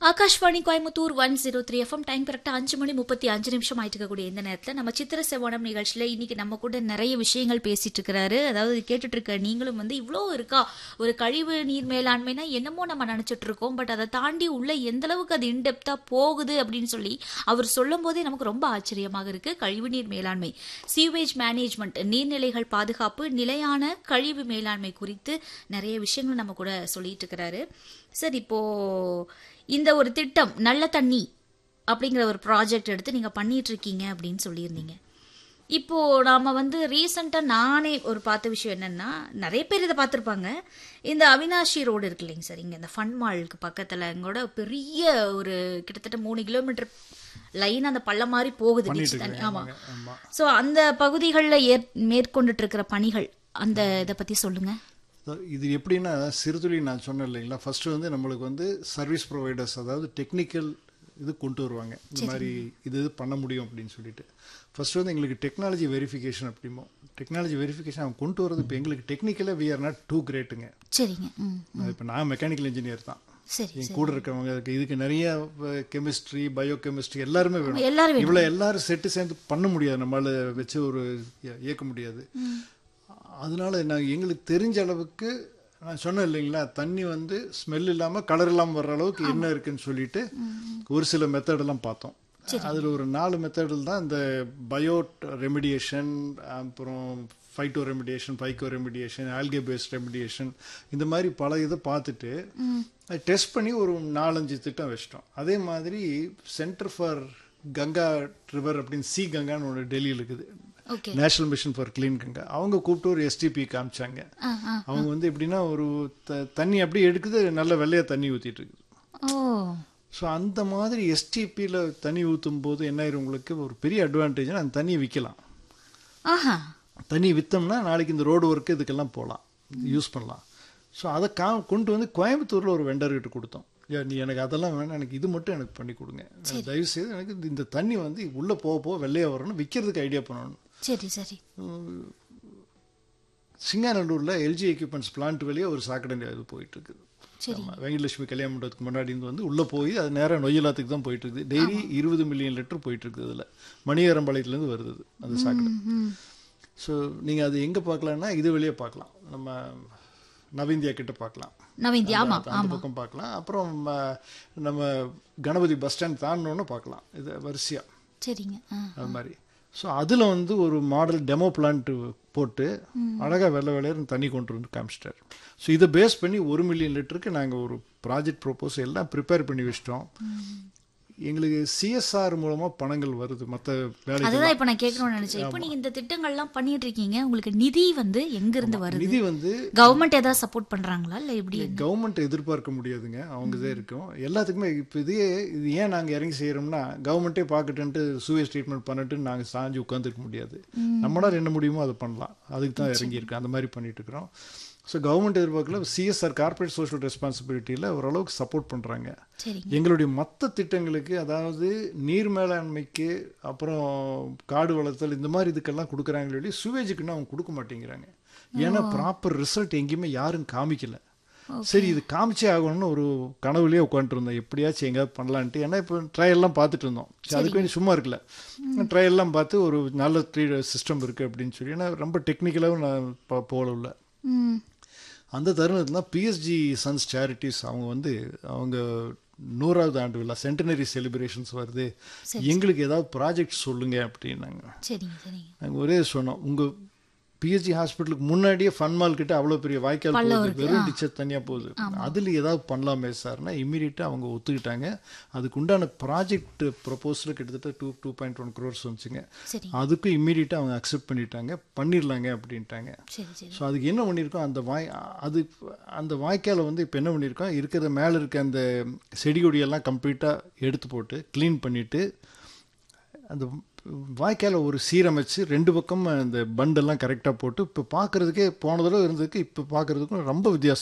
Akashvani Coimbatore one zero three FM time கரெக்டா அஞ்சு மணி முப்பத்தி அஞ்சு நிமிஷம் ஆயிட்டு இருக்கக்கூடிய இந்த நேரத்தில் நம்ம சித்திர செவனம் நிகழ்ச்சியில இன்னைக்கு நம்ம கூட நிறைய விஷயங்கள் பேசிட்டு இருக்கிறாரு அதாவது கேட்டுட்டு இருக்க நீங்களும் வந்து இவ்வளோ இருக்கா ஒரு கழிவு நீர் மேலாண்மைனா என்னமோ நம்ம நினைச்சிட்டு இருக்கோம் பட் அதை தாண்டி உள்ள எந்த அளவுக்கு அது இன்டெப்தா போகுது அப்படின்னு சொல்லி அவர் சொல்லும் போதே நமக்கு ரொம்ப ஆச்சரியமாக இருக்கு கழிவு நீர் மேலாண்மை சீவேஜ் மேனேஜ்மெண்ட் நீர்நிலைகள் பாதுகாப்பு நிலையான கழிவு மேலாண்மை குறித்து நிறைய விஷயங்கள் நம்ம கூட சொல்லிட்டு இருக்கிறாரு சார் இப்போ இந்த ஒரு திட்டம் நல்ல தண்ணி அப்படிங்கிற ஒரு ப்ராஜெக்ட் எடுத்து நீங்க பண்ணிட்டு இருக்கீங்க அப்படின்னு சொல்லியிருந்தீங்க இப்போ நாம வந்து ரீசெண்டா நானே ஒரு பார்த்த விஷயம் என்னன்னா நிறைய பேர் இதை பார்த்துருப்பாங்க இந்த அவினாஷி ரோடு இருக்கு இல்லைங்க சார் இங்க இந்த ஃபன் மாலுக்கு பக்கத்துல கூட பெரிய ஒரு கிட்டத்தட்ட மூணு கிலோமீட்டர் லைன் அந்த பள்ளம் மாதிரி போகுது beach தண்ணி ஆமா ஆமா சோ அந்த பகுதிகளில் ஏற் மேற்கொண்டுட்டு இருக்கிற பணிகள் அந்த இதை பத்தி சொல்லுங்க அதாவது இது எப்படின்னா சிறுதுளி நான் சொன்னேன் இல்லைங்களா ஃபர்ஸ்ட் வந்து நம்மளுக்கு வந்து சர்வீஸ் ப்ரொவைடர்ஸ் அதாவது டெக்னிக்கல் இது கொண்டு வருவாங்க இந்த மாதிரி இது இது பண்ண முடியும் அப்படின்னு சொல்லிட்டு ஃபர்ஸ்ட் வந்து எங்களுக்கு டெக்னாலஜி வெரிஃபிகேஷன் அப்படிமோ டெக்னாலஜி வெரிஃபிகேஷன் அவங்க கொண்டு வரது இப்போ எங்களுக்கு டெக்னிக்கலாக வி ஆர் நாட் டூ கிரேட்டுங்க சரிங்க ம் இப்போ நான் மெக்கானிக்கல் இன்ஜினியர் தான் சரி என் கூட இருக்கவங்க இதுக்கு- இதுக்கு நிறைய கெமிஸ்ட்ரி பயோ கெமிஸ்ட்ரி எல்லாருமே வேணும் எல்லாரும் வேணும். இவ்வளோ எல்லாரும் செட்டு சேர்ந்து பண்ண முடியாது நம்மளால வச்சு ஒரு இய- இயக்க முடியாது அதனால நான் எங்களுக்கு தெரிஞ்ச அளவுக்கு நான் சொன்னேன் இல்லைங்களா தண்ணி வந்து ஸ்மெல் இல்லாமல் கலர் இல்லாமல் வர்ற அளவுக்கு என்ன இருக்குன்னு சொல்லிட்டு ஒரு சில மெத்தடெல்லாம் பார்த்தோம் அதில் ஒரு நாலு மெத்தடில் தான் இந்த பயோ ரெமிடியேஷன் அப்புறம் phyto remediation phyco remediation algae based remediation இந்த மாதிரி பல இதை பார்த்துட்டு டெஸ்ட் பண்ணி ஒரு நாலஞ்சு திட்டம் வச்சிட்டோம் அதே மாதிரி சென்டர் ஃபார் கங்கா ரிவர் அப்படின்னு சி கங்கான்னு ஒன்று டெல்லியில் இருக்குது okay national mission for clean Ganga அவங்க கூப்பிட்டு ஒரு எஸ்டிபி காமிச்சாங்க ஆ ஆ அவங்க வந்து எப்படின்னா ஒரு த- தண்ணி அப்படியே எடுக்குது நல்ல வெள்ளையா தண்ணி ஊத்திட்டு இருக்குது ஓ ஸோ அந்த மாதிரி எஸ்டிபியில் தண்ணி ஊற்றும் போது என்ன ஆயிரும் உங்களுக்கு ஒரு பெரிய அட்வான்டேஜ்னா அந்த தண்ணியை விற்கலாம் ஆஹா தண்ணி விற்றோம்னா நாளைக்கு இந்த ரோடு ஒர்க்கு இதுக்கெல்லாம் போகலாம் யூஸ் பண்ணலாம் ஸோ அதை கா கொண்டு வந்து கோயம்புத்தூரில் ஒரு வெண்டர்கிட்ட கொடுத்தோம் ஐயா நீ எனக்கு அதெல்லாம் வேணாம் எனக்கு இது மட்டும் எனக்கு பண்ணி கொடுங்க தயவு செய்து எனக்கு இந்த- இந்த தண்ணி வந்து உள்ளே போக போக வெள்ளையாக வரணும் விற்கிறதுக்கு ஐடியா பண்ணணும் சரி சரி சிங்காநல்லூரில் எல்ஜி எக்யூப்மெண்ட்ஸ் பிளான்ட் வெளியே ஒரு சாக்கடை இது போயிட்டு இருக்குது சரி ஆமா, வெங்கடலட்சுமி கல்யாண மண்டபத்துக்கு முன்னாடி இருந்து வந்து உள்ளே போய் அது நேராக நொய்யலாத்துக்கு தான் போயிட்டு இருக்குது டெய்லி இருபது மில்லியன் லிட்டர் போயிட்டு இருக்குது அதில் மணியரம்பாளையத்துலேருந்து வருது அது, அந்த சாக்கடை ம் ஸோ நீங்கள் அது எங்கே பார்க்கலாம்னா இது வெளியே பார்க்கலாம் நம்ம நவீந்தியா கிட்ட பார்க்கலாம் நவீந்தியா ஆமா அந்த- அந்த பக்கம் பார்க்கலாம் அப்புறம் ம, நம்ம கணபதி பஸ் ஸ்டாண்ட் தாண்டினோன்னு பார்க்கலாம் இது வரிசையா சரிங்க ஆ அது மாதிரி ஸோ அதில் வந்து ஒரு மாடல் டெமோ பிளான்ட் போட்டு அழகாக வெள்ளை வெள்ளையர்னு தண்ணி கொண்டு வந்து காமிச்சிட்டார் ஸோ இதை பேஸ் பண்ணி ஒரு மில்லியன் லிட்டருக்கு நாங்கள் ஒரு ப்ராஜெக்ட் ப்ரொப்போஸ் எல்லாம் ப்ரிப்பேர் பண்ணி வச்சிட்டோம் எங்களுக்கு சிஎஸ்ஆர் மூலமாக பணங்கள் வருது மற்ற வேலைக்கு அதுதான் இப்ப நான் கேட்கணும்னு நினைச்சேன் இப்போ நீங்க இந்த திட்டங்கள்லாம் பண்ணிட்டு இருக்கீங்க உங்களுக்கு நிதி வந்து எங்க இருந்து வருது நிதி வந்து கவர்மெண்ட் ஏதாவது சப்போர்ட் பண்றாங்களா இல்ல எப்படி கவர்மெண்ட் எதிர்பார்க்க முடியாதுங்க அவங்க தான் இருக்கும் எல்லாத்துக்குமே இப்போ இதே இது ஏன் நாங்கள் இறங்கி செய்கிறோம்னா கவர்மெண்ட்டே பார்க்கட்டுன்ட்டு சூவேஜ் ட்ரீட்மெண்ட் பண்ணிட்டு நாங்கள் சாஞ்சு உட்காந்துருக்க முடியாது நம்மளால் என்ன முடியுமோ அதை பண்ணலாம் அதுக்கு தான் இறங்கியிருக்கோம் அந்த மாதிரி பண்ணிட்டு இருக்கிறோம் ஸோ கவர்மெண்ட் எதிர்பார்க்கல சிஎஸ்ஆர் கார்ப்பரேட் சோஷியல் ரெஸ்பான்சிபிலிட்டியில் ஓரளவுக்கு சப்போர்ட் பண்ணுறாங்க சரிங்க எங்களுடைய மற்ற திட்டங்களுக்கு அதாவது நீர் மேலாண்மைக்கு அப்புறம் காடு வளர்த்தல் இந்த மாதிரி இதுக்கெல்லாம் கொடுக்குறாங்களே சுவேஜுக்குன்னு அவங்க கொடுக்க மாட்டேங்கிறாங்க ஏன்னா ப்ராப்பர் ரிசல்ட் எங்கேயுமே யாரும் காமிக்கல சரி இது காமிச்சே ஆகணும்னு ஒரு கனவுலயே உட்காந்துட்டு இருந்தோம் எப்படியாச்சும் எங்கேயாவது பண்ணலான்ட்டு ஏன்னா இப்போ ட்ரையல்லாம் பார்த்துட்டு இருந்தோம் சரி, அதுக்கு வேண்டி சும்மா இருக்கல ட்ரையல்லாம் பார்த்து ஒரு நல்ல த்ரீ சிஸ்டம் இருக்குது அப்படின்னு சொல்லி ஏன்னா ரொம்ப டெக்னிக்கலாகவும் நான் போ- போகல உள்ள ம் அந்த தருணத்தில் தான் பிஎஸ்ஜி சன்ஸ் சேரிட்டிஸ் அவங்க வந்து அவங்க நூறாவது ஆண்டு விழா சென்டினரி செலிப்ரேஷன்ஸ் வருது எங்களுக்கு ஏதாவது ப்ராஜெக்ட் சொல்லுங்க அப்படின்னாங்க சரிங்க சரிங்க நாங்கள் ஒரே சொன்னோம் உங்கள் பிஎஸ்ஜி ஹாஸ்பிட்டலுக்கு முன்னாடியே ஃபன்மால் கிட்ட அவ்வளோ பெரிய வாய்க்கால் போகுது வெறும் டிச்சர் தனியாக போகுது அதில் ஏதாவது பண்ணலாமே சார்னா இம்மீடியட்டாக அவங்க ஒத்துக்கிட்டாங்க அதுக்கு உண்டான ப்ராஜெக்ட் ப்ரொபோசல் கிட்டத்தட்ட two two point one crores வந்துச்சுங்க சரி அதுக்கும் இம்மீடியட்டாக அவங்க அக்செப்ட் பண்ணிட்டாங்க பண்ணிடலாங்க அப்படின்ட்டாங்க சரி சரி ஸோ அதுக்கு என்ன பண்ணியிருக்கோம் அந்த வாய் அது அந்த வாய்க்காலை வந்து இப்போ என்ன பண்ணியிருக்கோம் இருக்கிற மேலே இருக்க அந்த செடி கொடியெல்லாம் கம்ப்ளீட்டாக எடுத்து போட்டு க்ளீன் பண்ணிவிட்டு அந்த வாய்க்காலை ஒரு சீரமைச்சு ரெண்டு பக்கம் அந்த பண்டெல்லாம் கரெக்டாக போட்டு இப்போ பார்க்குறதுக்கே போன தடவை இருந்ததுக்கு இப்போ பார்க்குறதுக்கும் ரொம்ப வித்தியாசம்